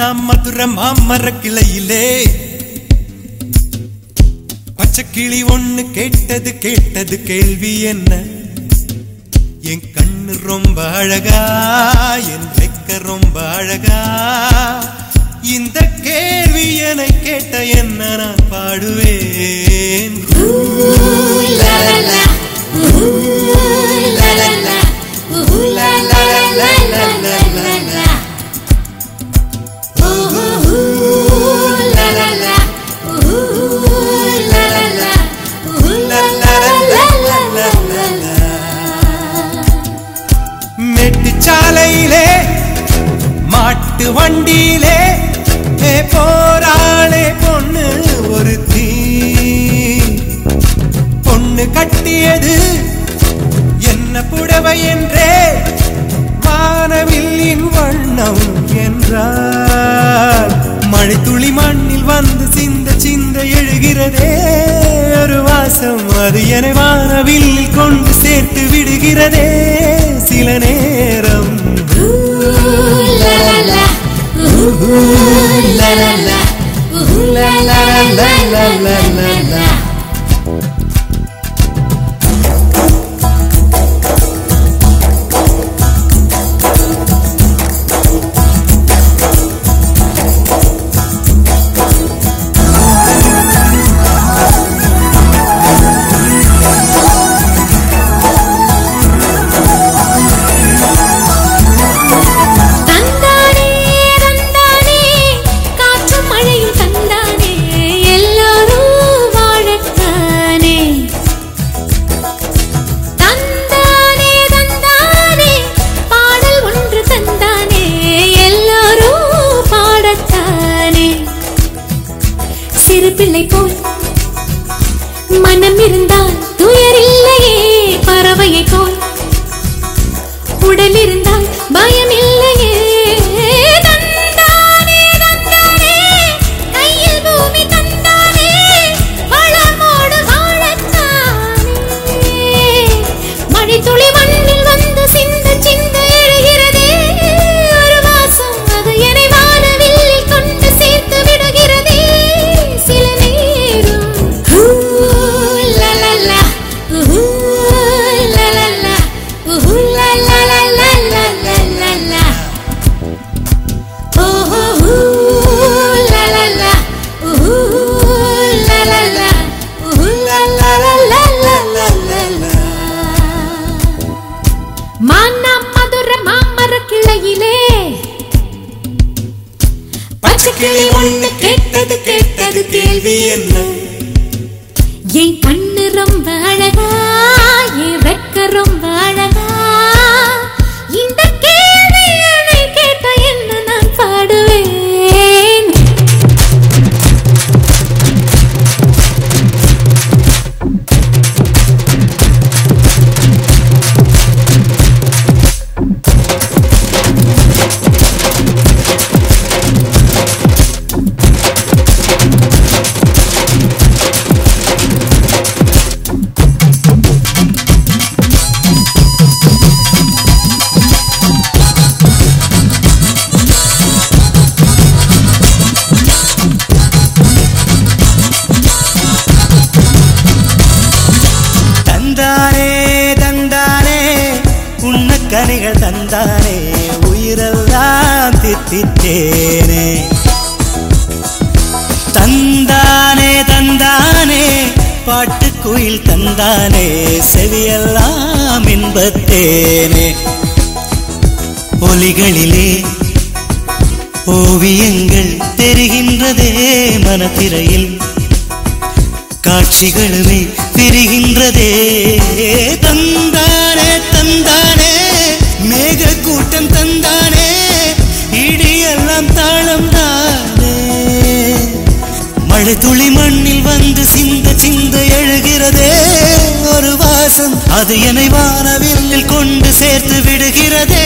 மானா மதுர மாமர கிளையிலே பச்சை கிளி ஒண்ணு கேட்டது கேட்டது கேள்வி என்ன என் கண்ணு ரொம்ப அழகா என் வெக்க ரொம்ப அழகா இந்த கேள்வி என கேட்ட என்ன நான் பாடுவேன் மெட்டுச்சாலையிலே மாட்டு வண்டியிலே ஏ போராளே பொண்ணு ஒரு தீ பொண்ணு கட்டியது என்ன புடவை என்றே வானவில்லின் வண்ணம் என்றார் மழை துளி மண்ணில் வந்து சிந்த சிந்த எழுகிறதே ஒரு வாசம் அது என வானவில்லில் கொண்டு சேர்த்து விடுகிறதே சில நேரம் தந்தானே தந்தானே காற்றும் மழையும் தந்தானே எல்லாரும் வாழத்தானே தந்தானே தந்தானே பாடல் ஒன்று தந்தானே எல்லாரும் பாடத்தானே சிறு பிள்ளை போல் மனம் இருந்தால் துயர் இல்லையே பறவையை போல் உடல் இருந்தால் பயம் இல்லையே தந்தானே தந்தானே கையில் பூமி தந்தானே வளமோடு வாழத்தானே மழை துளி மண்ணில் வந்து சிந்த சிந்த எழுகிறதே ஒரு வாசம் அது என்னை வானவில்லில் கொண்டு சேர்த்து விடுகிறதே சில நேரம் ஹூ, லலலா, உஹூ, லலலா, உஹூ, லலலலலலலலா. ஓஹோ, ஹூ, லலலா, உஹூ, லலலா, உஹூ, லலலலலலலலா. மானா மதுர மாமர கிளையிலே பச்சை கிளி ஒண்ணு கேட்டது கேட்டது கேள்வி என்ன என் கண்ணு ரொம்ப அழகா என் வெக்க ரொம்ப அழகா இந்த கேள்வி என்னை கேட்ட என்ன நான் பாடுவேன் தந்தானே தந்தானே உண்ணக்கனிகள் தந்தானே உயிரெல்லாம் தித்தித்தேனே தந்தானே தந்தானே பாட்டுக்குயில் தந்தானே செவியெல்லாம் இன்பத்தேனே ஒலிகளிலே ஓவியங்கள் தெரிகின்றதே மனத்திரையில் காட்சிகளுமே பிரிகின்றதே தந்தானே தந்தானே மேக கூட்டம் தந்தானே இடியெல்லாம் தாளம் தானே மழை துளி மண்ணில் வந்து சிந்த சிந்த எழுகிறதே ஒரு வாசம் அது என்னை வானவில்லில் கொண்டு சேர்த்து விடுகிறதே